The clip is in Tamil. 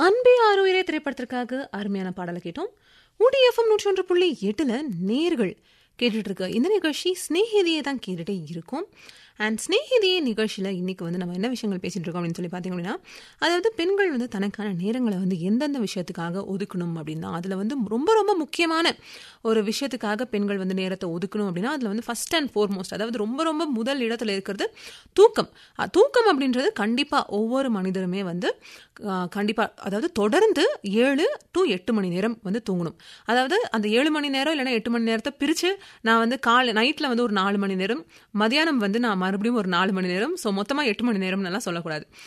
அன்பே ஆறுயிரே திரைப்படத்திற்காக அருமையான பாடலை கேட்டோம் ஊடி எஃப்எம் நூற்றி ஒன்று புள்ளி எட்டுல நேர்கள் கேட்டுட்டு இருக்க இந்த நிகழ்ச்சி ஸ்னேகிதியை தான் கேட்டுட்டே இருக்கும் அண்ட் ஸ்னேகிதியே நிகழ்ச்சியில் இன்னைக்கு வந்து நம்ம என்ன விஷயங்கள் பேசிட்டு இருக்கோம் அப்படின்னு சொல்லி பார்த்தீங்க அப்படின்னா அதாவது பெண்கள் வந்து தனக்கான நேரங்களை வந்து எந்தெந்த விஷயத்துக்காக ஒதுக்கணும் அப்படின்னா அதில் வந்து ரொம்ப ரொம்ப முக்கியமான ஒரு விஷயத்துக்காக பெண்கள் வந்து நேரத்தை ஒதுக்கணும் அப்படின்னா அதில் வந்து ஃபர்ஸ்ட் அண்ட் ஃபோர்மோஸ்ட் அதாவது ரொம்ப ரொம்ப முதல் இடத்துல இருக்கிறது தூக்கம் அஹ் தூக்கம் அப்படின்றது கண்டிப்பாக ஒவ்வொரு மனிதருமே வந்து கண்டிப்பாக அதாவது தொடர்ந்து ஏழு டு எட்டு மணி நேரம் வந்து தூங்கணும் அதாவது அந்த ஏழு மணி நேரம் இல்லைன்னா எட்டு மணி நேரத்தை பிரித்து நான் வந்து காலை நைட்டில் வந்து ஒரு நாலு மணி நேரம் மதியானம் வந்து நான் மறுபடியும் ஒரு நாலு மணி நேரம் ஸோ மொத்தமாக எட்டு மணி நேரம்னு எல்லாம் சொல்லக்கூடாது